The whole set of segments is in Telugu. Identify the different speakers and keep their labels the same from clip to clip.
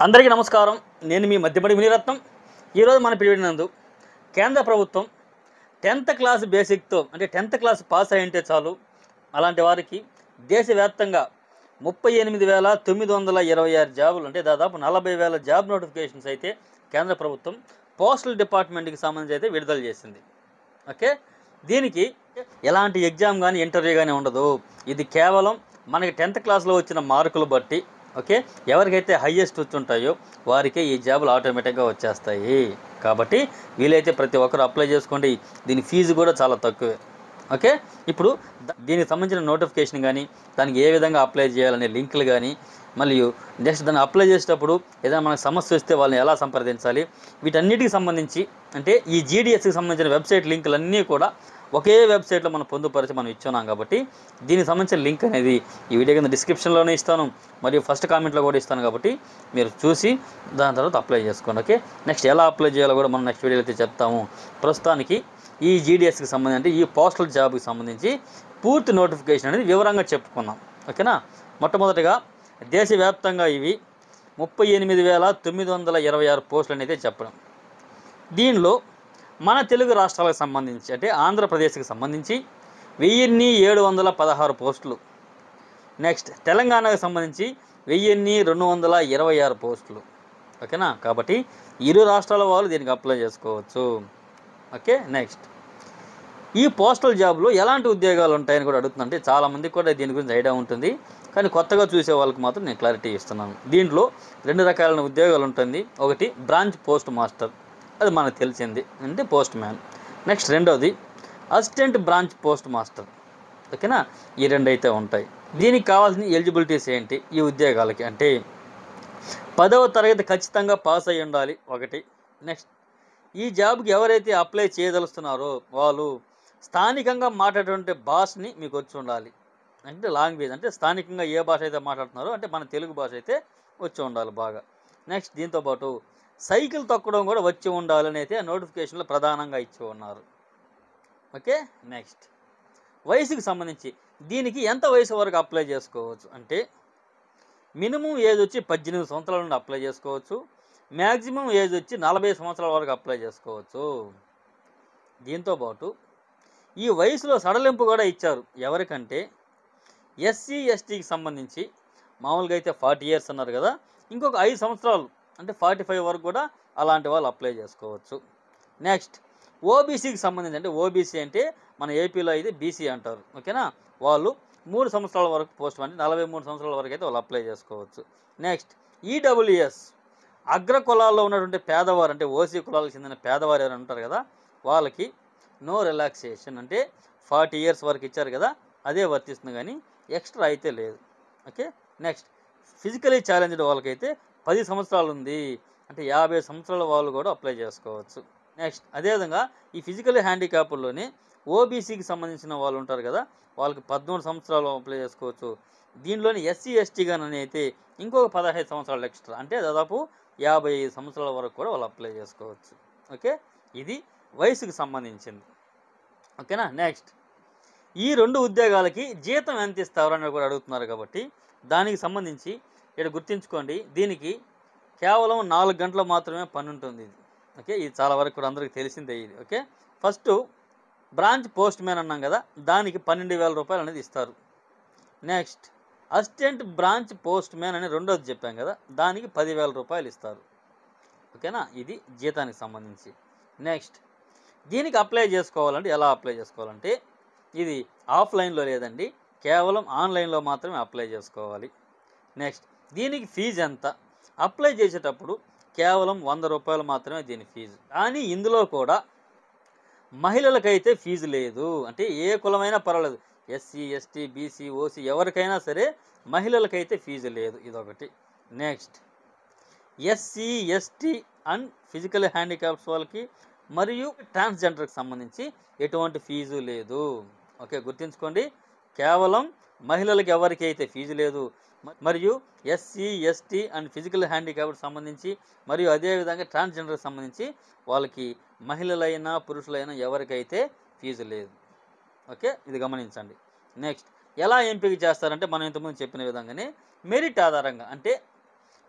Speaker 1: అందరికీ నమస్కారం నేను మీ మధ్యపడి మునిరత్నం ఈరోజు మన పిడివిడి నందు కేంద్ర ప్రభుత్వం టెన్త్ క్లాస్ బేసిక్తో అంటే టెన్త్ క్లాస్ పాస్ అయి ఉంటే చాలు అలాంటి వారికి దేశవ్యాప్తంగా ముప్పై ఎనిమిది వేల తొమ్మిది వందల ఇరవై ఆరు జాబులు అంటే దాదాపు నలభై వేల జాబ్ నోటిఫికేషన్స్ అయితే కేంద్ర ప్రభుత్వం పోస్టల్ డిపార్ట్మెంట్కి సంబంధించి అయితే విడుదల చేసింది ఓకే దీనికి ఎలాంటి ఎగ్జామ్ కానీ ఇంటర్వ్యూ కానీ ఉండదు ఇది కేవలం మనకి టెన్త్ క్లాస్లో వచ్చిన మార్కులు బట్టి ఓకే ఎవరికైతే హయ్యెస్ట్ వచ్చుంటాయో వారికే ఈ జాబులు ఆటోమేటిక్గా వచ్చేస్తాయి కాబట్టి వీలైతే ప్రతి ఒక్కరు అప్లై చేసుకోండి దీని ఫీజు కూడా చాలా తక్కువే ఓకే ఇప్పుడు ద- దీనికి సంబంధించిన నోటిఫికేషన్ కానీ దానికి ఏ విధంగా అప్లై చేయాలనే లింకులు కానీ మరియు నెక్స్ట్ దాన్ని అప్లై చేసేటప్పుడు ఏదైనా మనకు సమస్య వస్తే వాళ్ళని ఎలా సంప్రదించాలి వీటన్నిటికి సంబంధించి అంటే ఈ జీడిఎస్కి సంబంధించిన వెబ్సైట్ లింకులు అన్నీ కూడా ఒకే వెబ్సైట్లో మనం పొందుపరిచి మనం ఇచ్చున్నాం కాబట్టి దీనికి సంబంధించిన లింక్ అనేది ఈ వీడియో కింద డిస్క్రిప్షన్లోనే ఇస్తాను మరియు ఫస్ట్ కామెంట్లో కూడా ఇస్తాను కాబట్టి మీరు చూసి దాని తర్వాత అప్లై చేసుకోండి ఓకే నెక్స్ట్ ఎలా అప్లై చేయాలో కూడా మనం నెక్స్ట్ వీడియోలో అయితే చెప్తాము ప్రస్తుతానికి ఈ జీడిఎస్కి సంబంధించి అంటే ఈ పోస్టల్ జాబ్కి సంబంధించి పూర్తి నోటిఫికేషన్ అనేది వివరంగా చెప్పుకున్నాం ఓకేనా మొట్టమొదటిగా దేశవ్యాప్తంగా ఇవి ముప్పై ఎనిమిది వేల తొమ్మిది వందల ఇరవై ఆరు పోస్టులు అనేది చెప్పడం దీనిలో మన తెలుగు రాష్ట్రాలకు సంబంధించి అంటే ఆంధ్రప్రదేశ్కి సంబంధించి వెయ్యిన్ని ఏడు వందల పదహారు పోస్టులు నెక్స్ట్ తెలంగాణకు సంబంధించి వెయ్యిన్ని రెండు వందల ఇరవై ఆరు పోస్టులు ఓకేనా కాబట్టి ఇరు రాష్ట్రాల వాళ్ళు దీనికి అప్లై చేసుకోవచ్చు ఓకే నెక్స్ట్ ఈ పోస్టల్ జాబ్లో ఎలాంటి ఉద్యోగాలు ఉంటాయని కూడా అడుగుతున్నా అంటే చాలామందికి కూడా దీని గురించి ఐడియా ఉంటుంది కానీ కొత్తగా చూసే వాళ్ళకి మాత్రం నేను క్లారిటీ ఇస్తున్నాను దీంట్లో రెండు రకాలైన ఉద్యోగాలు ఉంటుంది ఒకటి బ్రాంచ్ పోస్ట్ మాస్టర్ అది మనకు తెలిసింది అంటే పోస్ట్ మ్యాన్ నెక్స్ట్ రెండవది అసిస్టెంట్ బ్రాంచ్ పోస్ట్ మాస్టర్ ఓకేనా ఈ రెండు అయితే ఉంటాయి దీనికి కావాల్సిన ఎలిజిబిలిటీస్ ఏంటి ఈ ఉద్యోగాలకి అంటే పదవ తరగతి ఖచ్చితంగా పాస్ అయి ఉండాలి ఒకటి నెక్స్ట్ ఈ జాబ్కి ఎవరైతే అప్లై చేయదలుస్తున్నారో వాళ్ళు స్థానికంగా మాట్లాడేటువంటి భాషని మీకు వచ్చి ఉండాలి అంటే లాంగ్వేజ్ అంటే స్థానికంగా ఏ భాష అయితే మాట్లాడుతున్నారో అంటే మన తెలుగు భాష అయితే వచ్చి ఉండాలి బాగా నెక్స్ట్ దీంతోపాటు సైకిల్ తొక్కడం కూడా వచ్చి ఉండాలని అయితే నోటిఫికేషన్లో ప్రధానంగా ఇచ్చి ఉన్నారు ఓకే నెక్స్ట్ వయసుకి సంబంధించి దీనికి ఎంత వయసు వరకు అప్లై చేసుకోవచ్చు అంటే మినిమం ఏజ్ వచ్చి పద్దెనిమిది సంవత్సరాల నుండి అప్లై చేసుకోవచ్చు మ్యాక్సిమం ఏజ్ వచ్చి నలభై సంవత్సరాల వరకు అప్లై చేసుకోవచ్చు దీంతో పాటు ఈ వయసులో సడలింపు కూడా ఇచ్చారు ఎవరికంటే ఎస్సీ ఎస్టీకి సంబంధించి మామూలుగా అయితే ఫార్టీ ఇయర్స్ అన్నారు కదా ఇంకొక ఐదు సంవత్సరాలు అంటే ఫార్టీ ఫైవ్ వరకు కూడా అలాంటి వాళ్ళు అప్లై చేసుకోవచ్చు నెక్స్ట్ ఓబీసీకి సంబంధించి అంటే ఓబీసీ అంటే మన ఏపీలో అయితే బీసీ అంటారు ఓకేనా వాళ్ళు మూడు సంవత్సరాల వరకు పోస్ట్ అంటే నలభై మూడు సంవత్సరాల వరకు అయితే వాళ్ళు అప్లై చేసుకోవచ్చు నెక్స్ట్ ఈడబ్ల్యూఎస్ అగ్ర కులాల్లో ఉన్నటువంటి పేదవారు అంటే ఓసీ కులాలకు చెందిన పేదవారు ఎవరు ఉంటారు కదా వాళ్ళకి నో రిలాక్సేషన్ అంటే ఫార్టీ ఇయర్స్ వరకు ఇచ్చారు కదా అదే వర్తిస్తుంది కానీ ఎక్స్ట్రా అయితే లేదు ఓకే నెక్స్ట్ ఫిజికలీ ఛాలెంజ్డ్ వాళ్ళకైతే పది సంవత్సరాలు ఉంది అంటే యాభై సంవత్సరాల వాళ్ళు కూడా అప్లై చేసుకోవచ్చు నెక్స్ట్ అదేవిధంగా ఈ ఫిజికల్ హ్యాండిక్యాప్ల్లోనే ఓబీసీకి సంబంధించిన వాళ్ళు ఉంటారు కదా వాళ్ళకి పదమూడు సంవత్సరాలు అప్లై చేసుకోవచ్చు దీనిలోని ఎస్సీ ఎస్టీ కానీ అయితే ఇంకొక పదహైదు సంవత్సరాలు ఎక్స్ట్రా అంటే దాదాపు యాభై ఐదు సంవత్సరాల వరకు కూడా వాళ్ళు అప్లై చేసుకోవచ్చు ఓకే ఇది వయసుకి సంబంధించింది ఓకేనా నెక్స్ట్ ఈ రెండు ఉద్యోగాలకి జీతం ఎంత ఇస్తారు అని కూడా అడుగుతున్నారు కాబట్టి దానికి సంబంధించి ఇక్కడ గుర్తుంచుకోండి దీనికి కేవలం నాలుగు గంటలు మాత్రమే పని ఉంటుంది ఇది ఓకే ఇది చాలా వరకు కూడా అందరికీ తెలిసిందే ఇది okay first branch postman అన్నాం కదా దానికి పన్నెండు వేల రూపాయలు అనేది ఇస్తారు next assistant branch postman అని రెండోది చెప్పాం కదా దానికి పదివేల రూపాయలు ఇస్తారు ఓకేనా ఇది జీతానికి సంబంధించి నెక్స్ట్ దీనికి అప్లై చేసుకోవాలంటే ఎలా అప్లై చేసుకోవాలంటే ఇది ఆఫ్లైన్లో లేదండి కేవలం ఆన్లైన్లో మాత్రమే అప్లై చేసుకోవాలి నెక్స్ట్ దీనికి ఫీజు ఎంత అప్లై చేసేటప్పుడు కేవలం వంద రూపాయలు మాత్రమే దీని ఫీజు కానీ ఇందులో కూడా మహిళలకైతే ఫీజు లేదు అంటే ఏ కులమైనా పర్వాలేదు ఎస్సీ ఎస్టీ బీసీ ఓసీ ఎవరికైనా సరే మహిళలకైతే ఫీజు లేదు ఇదొకటి next SC ST and physical handicaps వాళ్ళకి మరియు ట్రాన్స్జెండర్కి సంబంధించి ఎటువంటి ఫీజు లేదు ఓకే గుర్తుంచుకోండి కేవలం మహిళలకు ఎవరికి అయితే ఫీజు లేదు మ- మరియు ఎస్సీ ఎస్టీ అండ్ ఫిజికల్ హ్యాండిక్యాప్కి సంబంధించి మరియు అదేవిధంగా ట్రాన్స్జెండర్కి సంబంధించి వాళ్ళకి మహిళలైనా పురుషులైనా ఎవరికైతే ఫీజు లేదు ఓకే ఇది గమనించండి నెక్స్ట్ ఎలా ఎంపిక చేస్తారంటే మనం ఇంతకుముందు చెప్పిన విధంగానే మెరిట్ ఆధారంగా అంటే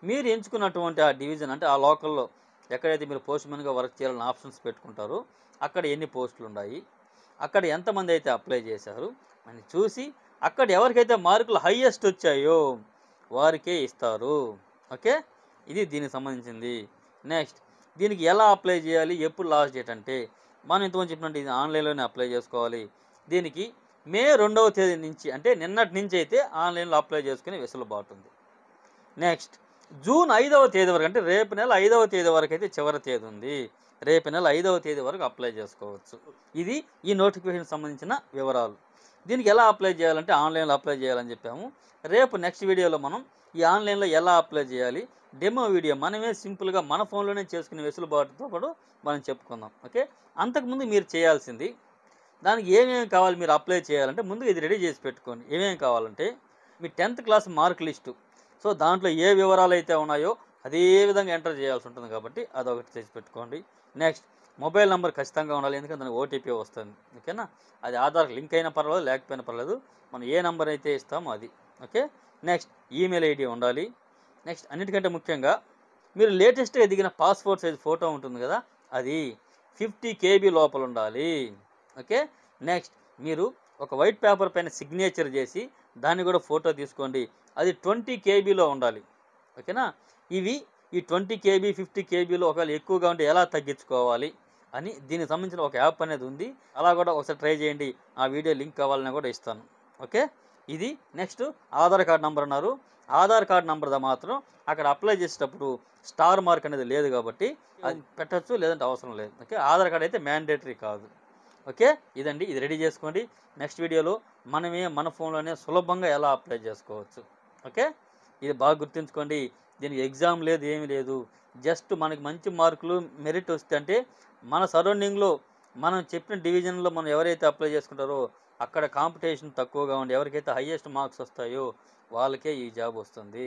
Speaker 1: మీరు ఎంచుకున్నటువంటి ఆ డివిజన్ అంటే ఆ లోకల్లో ఎక్కడైతే మీరు పోస్ట్ మ్యాన్గా వర్క్ చేయాలని ఆప్షన్స్ పెట్టుకుంటారో అక్కడ ఎన్ని పోస్టులు ఉన్నాయి అక్కడ ఎంతమంది అయితే అప్లై చేశారు అని చూసి అక్కడ ఎవరికైతే మార్కులు హయ్యెస్ట్ వచ్చాయో వారికే ఇస్తారు ఓకే ఇది దీనికి సంబంధించింది నెక్స్ట్ దీనికి ఎలా అప్లై చేయాలి ఎప్పుడు లాస్ట్ డేట్ అంటే మనం ఇంతకుముందు చెప్పినట్టు ఇది ఆన్లైన్లోనే అప్లై చేసుకోవాలి దీనికి మే రెండవ తేదీ నుంచి అంటే నిన్నటి నుంచి అయితే ఆన్లైన్లో అప్లై చేసుకునే వెసులుబాటు ఉంది నెక్స్ట్ జూన్ ఐదవ తేదీ వరకు అంటే రేపు నెల ఐదవ తేదీ వరకు అయితే చివరి తేదీ ఉంది రేపు నెల ఐదవ తేదీ వరకు అప్లై చేసుకోవచ్చు ఇది ఈ నోటిఫికేషన్ సంబంధించిన వివరాలు దీనికి ఎలా అప్లై చేయాలంటే ఆన్లైన్లో అప్లై చేయాలని చెప్పాము రేపు నెక్స్ట్ వీడియోలో మనం ఈ ఆన్లైన్లో ఎలా అప్లై చేయాలి డెమో వీడియో మనమే సింపుల్గా మన ఫోన్లోనే చేసుకునే వెసులుబాటుతో కూడా మనం చెప్పుకుందాం ఓకే అంతకుముందు మీరు చేయాల్సింది దానికి ఏమేమి కావాలి మీరు అప్లై చేయాలంటే ముందు ఇది రెడీ చేసి పెట్టుకోండి ఏమేమి కావాలంటే మీ tenth class mark list so దాంట్లో ఏ వివరాలు అయితే ఉన్నాయో అదే విధంగా ఎంటర్ చేయాల్సి ఉంటుంది కాబట్టి అదొకటి చేసి పెట్టుకోండి నెక్స్ట్ మొబైల్ నెంబర్ ఖచ్చితంగా ఉండాలి ఎందుకంటే దానికి ఓటీపీ వస్తుంది ఓకేనా అది ఆధార్ లింక్ అయినా పర్వాలేదు లేకపోయినా పర్వాలేదు మనం ఏ నెంబర్ అయితే ఇస్తామో అది ఓకే నెక్స్ట్ ఈమెయిల్ ఐడి ఉండాలి నెక్స్ట్ అన్నిటికంటే ముఖ్యంగా మీరు లేటెస్ట్గా దిగిన పాస్పోర్ట్ సైజ్ ఫోటో ఉంటుంది కదా అది ఫిఫ్టీ కేబీ లోపల ఉండాలి ఓకే నెక్స్ట్ మీరు ఒక వైట్ పేపర్ పైన సిగ్నేచర్ చేసి దాన్ని కూడా ఫోటో తీసుకోండి అది ట్వంటీ కేబీలో ఉండాలి ఓకేనా ఇవి ఈ ట్వంటీ కేబీ ఫిఫ్టీ కేబీలో ఒకవేళ ఎక్కువగా ఉంటే ఎలా తగ్గించుకోవాలి అని దీనికి సంబంధించిన ఒక యాప్ అనేది ఉంది అలా కూడా ఒకసారి ట్రై చేయండి ఆ వీడియో లింక్ కావాలని కూడా ఇస్తాను ఓకే ఇది నెక్స్ట్ ఆధార్ కార్డ్ నెంబర్ అన్నారు ఆధార్ కార్డ్ నెంబర్ మాత్రం అక్కడ అప్లై చేసేటప్పుడు స్టార్ మార్క్ అనేది లేదు కాబట్టి అది పెట్టచ్చు లేదంటే అవసరం లేదు ఓకే ఆధార్ కార్డ్ అయితే మ్యాండేటరీ కాదు ఓకే ఇదండి ఇది రెడీ చేసుకోండి నెక్స్ట్ వీడియోలో మనమే మన ఫోన్లోనే సులభంగా ఎలా అప్లై చేసుకోవచ్చు ఓకే ఇది బాగా గుర్తుంచుకోండి దీనికి ఎగ్జామ్ లేదు ఏమీ లేదు జస్ట్ మనకి మంచి మార్కులు మెరిట్ వస్తే అంటే మన సరౌండింగ్లో మనం చెప్పిన డివిజన్లో మనం ఎవరైతే అప్లై చేసుకుంటారో అక్కడ కాంపిటీషన్ తక్కువగా ఉండి ఎవరికైతే హయ్యెస్ట్ మార్క్స్ వస్తాయో వాళ్ళకే ఈ జాబ్ వస్తుంది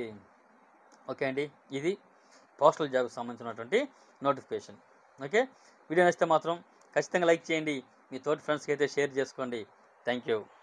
Speaker 1: ఓకే అండి ఇది పోస్టల్ జాబ్కి సంబంధించినటువంటి నోటిఫికేషన్ ఓకే వీడియో నచ్చితే మాత్రం ఖచ్చితంగా లైక్ చేయండి మీ తోటి ఫ్రెండ్స్కి అయితే షేర్ చేసుకోండి థ్యాంక్ యూ